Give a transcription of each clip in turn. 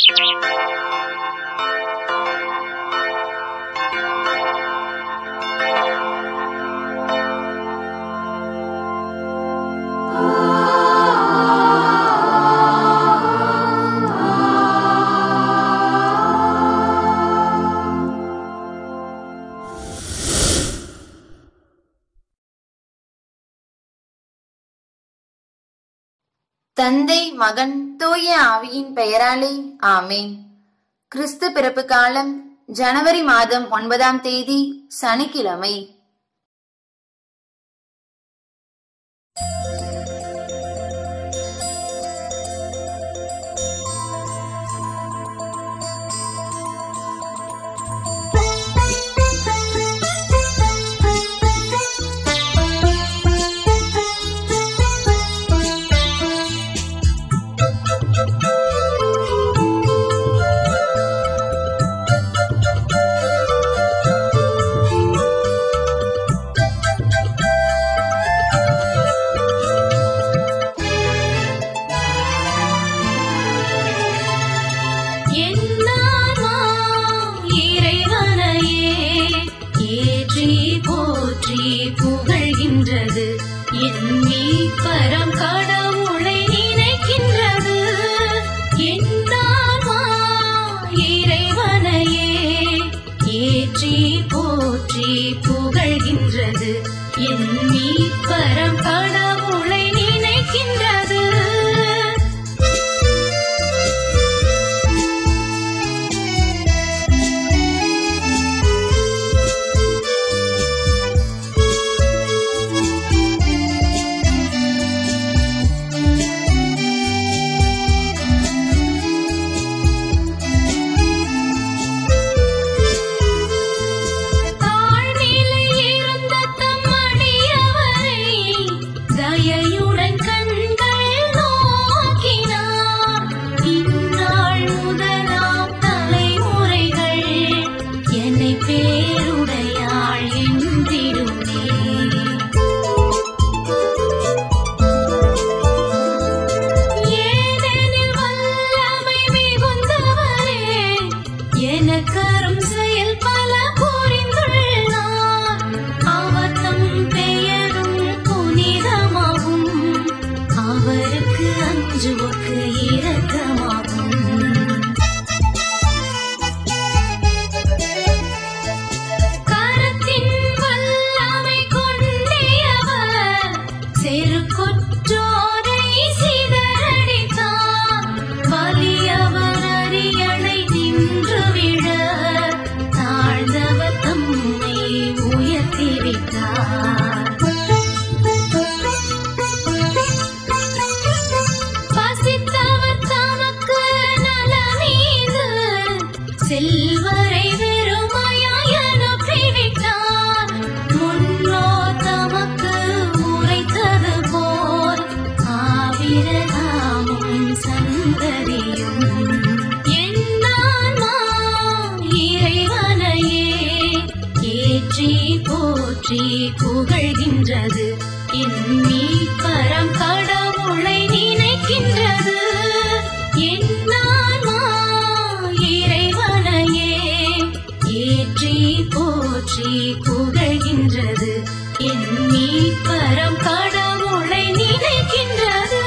தந்தை மகன் தூய ஆவியின் பெயராலே ஆமேன் கிறிஸ்து பிறப்பு காலம் ஜனவரி மாதம் ஒன்பதாம் தேதி சனிக்கிழமை என்னாமா இறைவனையே ஏற்றி போற்றி புகழ்கின்றது என் மீட்பரம் கடவுளை நினைக்கின்றது என்னாமா இறைவனையே ஏற்றி போற்றி புகழ்கின்றது என் மீட்பரம் கடவுளை நினைக்கின்றது தாழ்நிலை இருந்த தம் அடியவரை தயையுடன் கண்கள் நோக்கினார். இந்நாள் முதலாம் தலைமுறைகள் என்னை பேருடையாள் என்றிடுமே ஏனெனில் வல்லமை மிகுந்தவரே, எனக்கரும் செயல் பல புரிந்துள்ளார். அவர் தம் பெயரும் புனிதமாகும். அவருக்கு அஞ்சுவோர்க்கு இரக்கமாகும் கரத்தின் வல்லமை கொண்டவர் செருக்குற்றோரை சிதறடித்தார். வலியவர் அரியணை நின்று விழ, தாழ்ந்தவர் தம்மை உயர்த்தி விட்டார். பசித்தவர் தமக்கு நலமீது செல்வரை வெறுமையாய் அனுப்பிவிட்டார். முன்னோர் தமக்கு உரைத்தது போல் ஆபிரகாமும் சந்ததியும் என்னான்மா இறைவனையே ஏற்றி போற்றி புகழ்கின்றது என் மீட்பரம் கடவுளை நினைக்கின்றது என்னான்மா இறைவனையே ஏற்றி போற்றி புகழ்கின்றது என் மீட்பரம் கடவுளை நினைக்கின்றது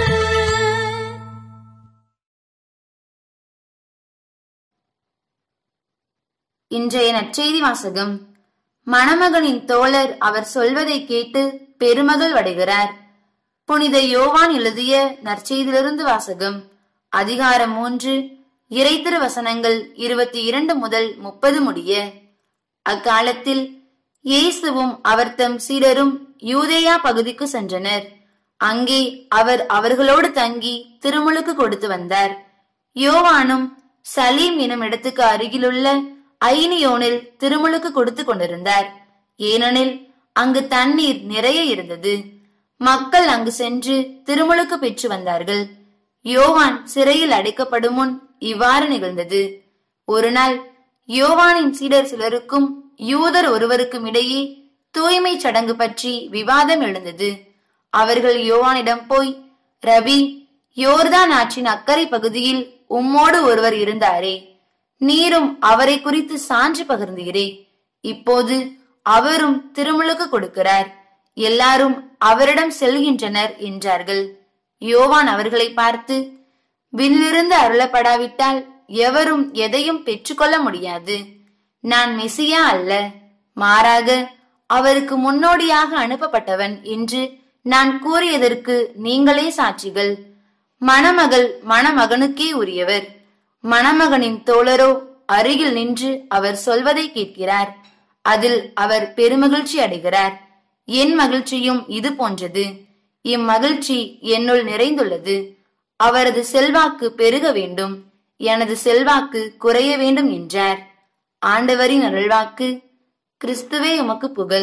இன்றைய நற்செய்தி வாசகம் மணமகனின் தோழர் அவர் சொல்வதை கேட்டு பெருமகள் அடைகிறார் புனித யோவான் எழுதிய நற்செய்தியிலிருந்து வாசகம் அதிகாரம் மூன்று இறைத்திரு வசனங்கள் இருபத்தி இரண்டு முதல் முப்பது முடிய அக்காலத்தில் இயேசுவும் அவர் தம் சீடரும் யூதேயா பகுதிக்கு சென்றனர் அங்கே அவர் அவர்களோடு தங்கி திருமுழுக்கு கொடுத்து வந்தார் யோவானும் சலீம் எனும் இடத்துக்கு அருகிலுள்ள ஐனியோனில் திருமுழுக்கு கொடுத்து கொண்டிருந்தார் ஏனெனில் அங்கு தண்ணீர் நிறைய இருந்தது மக்கள் அங்கு சென்று திருமுழுக்கு பெற்று வந்தார்கள் யோவான் சிறையில் அடைக்கப்படும் முன் இவ்வாறு நிகழ்ந்தது ஒரு நாள் யோவானின் சீடர் சிலருக்கும் யூதர் ஒருவருக்கும் இடையே தூய்மை சடங்கு பற்றி விவாதம் எழுந்தது அவர்கள் யோவானிடம் போய் ரவி யோர்தான் ஆற்றின் அக்கறை பகுதியில் உம்மோடு ஒருவர் இருந்தாரே நீரும் அவரை குறித்து சான்று பகிர்ந்தீரே இப்போது அவரும் திருமுழுக்கு கொடுக்கிறார் எல்லாரும் அவரிடம் செல்கின்றனர் என்றார்கள் யோவான் அவர்களை பார்த்து விண்ணிலிருந்து அருளப்படாவிட்டால் எவரும் எதையும் பெற்றுக்கொள்ள முடியாது நான் மெசியா அல்ல மாறாக அவருக்கு முன்னோடியாக அனுப்பப்பட்டவன் என்று நான் கூறியதற்கு நீங்களே சாட்சிகள் மணமகள் மணமகனுக்கே உரியவர் மணமகனின் தோழரோ அருகில் நின்று அவர் சொல்வதை கேட்கிறார் அதில் அவர் பெருமகிழ்ச்சி அடைகிறார் என் மகிழ்ச்சியும் இது போன்றது இம்மகிழ்ச்சி என்னுள் நிறைந்துள்ளது அவரது செல்வாக்கு பெருக வேண்டும் எனது செல்வாக்கு குறைய வேண்டும் என்றார் ஆண்டவரின் அருள்வாக்கு கிறிஸ்துவே உமக்கு புகழ்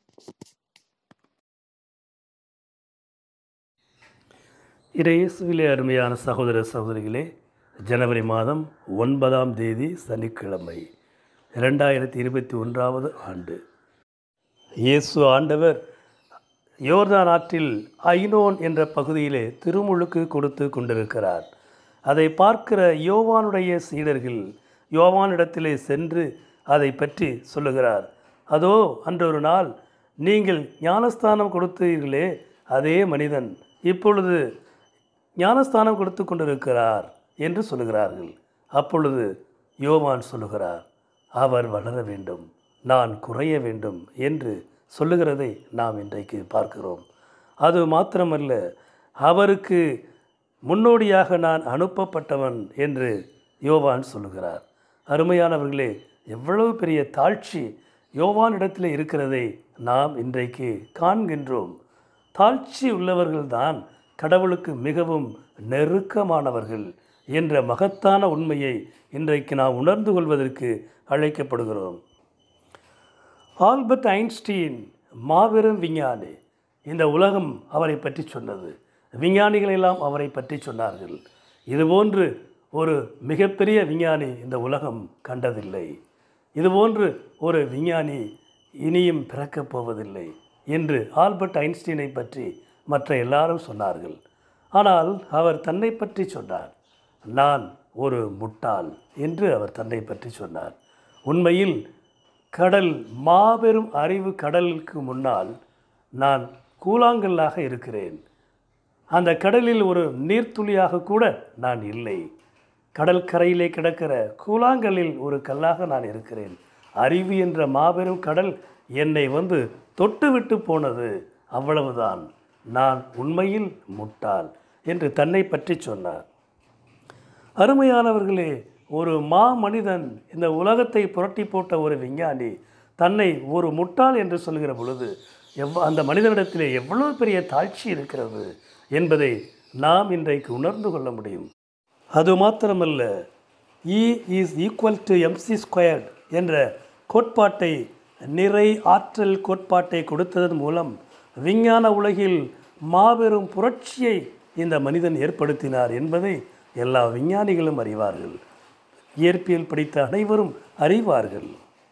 இறையேசுவிலே அருமையான சகோதர சகோதரிகளே ஜனவரி மாதம் ஒன்பதாம் தேதி சனிக்கிழமை இரண்டாயிரத்தி இருபத்தி ஒன்றாவது ஆண்டு இயேசு ஆண்டவர் யோர்தான் ஆற்றில் ஐனோன் என்ற பகுதியிலே திருமுழுக்கு கொடுத்து கொண்டிருக்கிறார் அதை பார்க்கிற யோவானுடைய சீடர்கள் யோவானிடத்திலே சென்று அதை பற்றி சொல்லுகிறார் அதோ அன்றொரு நாள் நீங்கள் ஞானஸ்தானம் கொடுத்தீர்களே அதே மனிதன் இப்பொழுது ஞானஸ்தானம் கொடுத்து கொண்டிருக்கிறார் என்று சொல்லுகிறார்கள் அப்பொழுது யோவான் சொல்லுகிறார் அவர் வளர வேண்டும் நான் குறைய வேண்டும் என்று சொல்லுகிறதை நாம் இன்றைக்கு பார்க்கிறோம் அது மாத்திரமல்ல அவருக்கு முன்னோடியாக நான் அனுப்பப்பட்டவன் என்று யோவான் சொல்லுகிறார் அருமையானவர்களே எவ்வளவு பெரிய தாழ்ச்சி யோவானிடத்தில் இருக்கிறதை நாம் இன்றைக்கு காண்கின்றோம் தாழ்ச்சி உள்ளவர்கள்தான் கடவுளுக்கு மிகவும் நெருக்கமானவர்கள் என்ற மகத்தான உண்மையை இன்றைக்கு நாம் உணர்ந்து கொள்வதற்கு அழைக்கப்படுகிறோம் ஆல்பர்ட் ஐன்ஸ்டீன் மாபெரும் விஞ்ஞானி இந்த உலகம் அவரை பற்றி சொன்னது விஞ்ஞானிகள் எல்லாம் அவரை பற்றி சொன்னார்கள் இதுபோன்று ஒரு மிகப்பெரிய விஞ்ஞானி இந்த உலகம் கண்டதில்லை இதுபோன்று ஒரு விஞ்ஞானி இனியும் பிறக்கப் போவதில்லை என்று ஆல்பர்ட் ஐன்ஸ்டீனை பற்றி மற்ற எல்லாரும் சொன்னார்கள் ஆனால் அவர் தன்னை பற்றி சொன்னார் நான் ஒரு முட்டாள் என்று அவர் தன்னை பற்றி சொன்னார் உண்மையில் கடல் மாபெரும் அறிவு கடலுக்கு முன்னால் நான் கூழாங்கல்லாக இருக்கிறேன் அந்த கடலில் ஒரு நீர்த்துளியாக கூட நான் இல்லை கடல் கரையிலே கிடக்கிற கூழாங்கல்லில் ஒரு கல்லாக நான் இருக்கிறேன் அறிவு என்ற மாபெரும் கடல் என்னை வந்து தொட்டுவிட்டு போனது அவ்வளவுதான் நான் உண்மையில் முட்டாள் என்று தன்னை பற்றி சொன்னார் அருமையானவர்களே ஒரு மா மனிதன் இந்த உலகத்தை புரட்டி போட்ட ஒரு விஞ்ஞானி தன்னை ஒரு முட்டாள் என்று சொல்கிற பொழுது எவ் அந்த மனிதனிடத்திலே எவ்வளவு பெரிய தாழ்ச்சி இருக்கிறது என்பதை நாம் இன்றைக்கு உணர்ந்து கொள்ள முடியும் அது மாத்திரமல்ல E is equal to MC squared என்ற கோட்பாட்டை நிறை ஆற்றல் கோட்பாட்டை கொடுத்ததன் மூலம் விஞ்ஞான உலகில் மாபெரும் புரட்சியை இந்த மனிதன் ஏற்படுத்தினார் என்பதை எல்லா விஞ்ஞானிகளும் அறிவார்கள் இயற்பியல் படித்த அனைவரும் அறிவார்கள்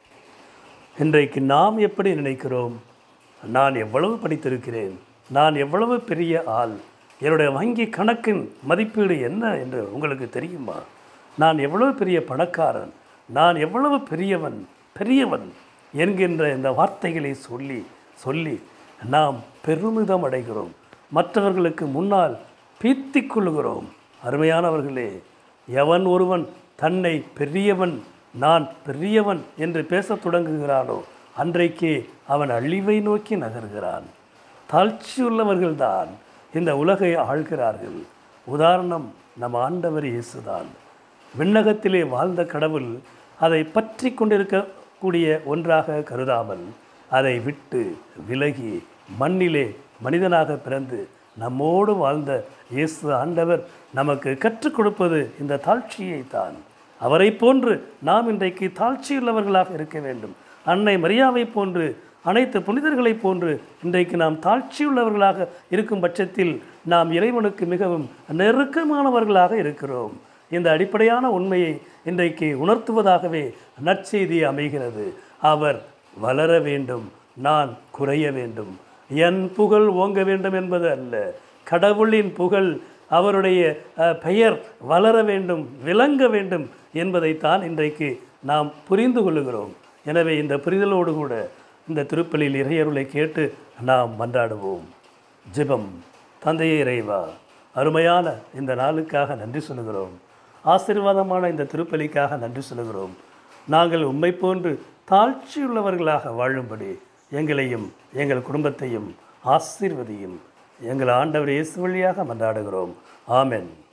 இன்றைக்கு நாம் எப்படி நினைக்கிறோம் நான் எவ்வளவு படித்திருக்கிறேன் நான் எவ்வளவு பெரிய ஆள் என்னுடைய வங்கி கணக்கின் மதிப்பீடு என்ன என்று உங்களுக்கு தெரியுமா நான் எவ்வளவு பெரிய பணக்காரன் நான் எவ்வளவு பெரியவன் பெரியவன் என்கின்ற இந்த வார்த்தைகளை சொல்லி சொல்லி நாம் பெருமிதம் அடைகிறோம் மற்றவர்களுக்கு முன்னால் பீத்திக் கொள்கிறோம் அருமையானவர்களே எவன் ஒருவன் தன்னை பெரியவன் நான் பெரியவன் என்று பேசத் தொடங்குகிறானோ அன்றைக்கே அவன் அழிவை நோக்கி நகர்கிறான் தாழ்ச்சியுள்ளவர்கள்தான் இந்த உலகை ஆள்கிறார்கள் உதாரணம் நம் ஆண்டவர் இயேசுதான் விண்ணகத்திலே வாழ்ந்த கடவுள் அதை பற்றி கொண்டிருக்கக்கூடிய ஒன்றாக கருதாமல் அதை விட்டு விலகி மண்ணிலே மனிதனாக பிறந்து நம்மோடு வாழ்ந்த இயேசு ஆண்டவர் நமக்கு கற்றுக் கொடுப்பது இந்த தாழ்ச்சியை தான் அவரை போன்று நாம் இன்றைக்கு தாழ்ச்சியுள்ளவர்களாக இருக்க வேண்டும் அன்னை மரியாவை போன்று அனைத்து புனிதர்களைப் போன்று இன்றைக்கு நாம் தாழ்ச்சியுள்ளவர்களாக இருக்கும் பட்சத்தில் நாம் இறைவனுக்கு மிகவும் நெருக்கமானவர்களாக இருக்கிறோம் இந்த அடிப்படையான உண்மையை இன்றைக்கு உணர்த்துவதாகவே நற்செய்தி அமைகிறது அவர் வளர வேண்டும் நான் குறைய வேண்டும் என் புகழ் ஓங்க வேண்டும் என்பது அல்ல கடவுளின் புகழ் அவருடைய அஹ், பெயர் வளர வேண்டும் விளங்க வேண்டும் என்பதைத்தான் இன்றைக்கு நாம் புரிந்து கொள்ளுகிறோம் எனவே இந்த புரிதலோடு கூட இந்த திருப்பலியில் இறையருளை கேட்டு நாம் மன்றாடுவோம் ஜெபம் தந்தையே இறைவா அருமையான இந்த நாளுக்காக நன்றி சொல்லுகிறோம் ஆசீர்வாதமான இந்த திருப்பலிக்காக நன்றி சொல்லுகிறோம் நாங்கள் உம்மை போன்று தாழ்ச்சியுள்ளவர்களாக வாழும்படி எங்களையும் எங்கள் குடும்பத்தையும் ஆசீர்வதியும் எங்கள் ஆண்டவர் இயேசு வழியாக மன்றாடுகிறோம் ஆமென்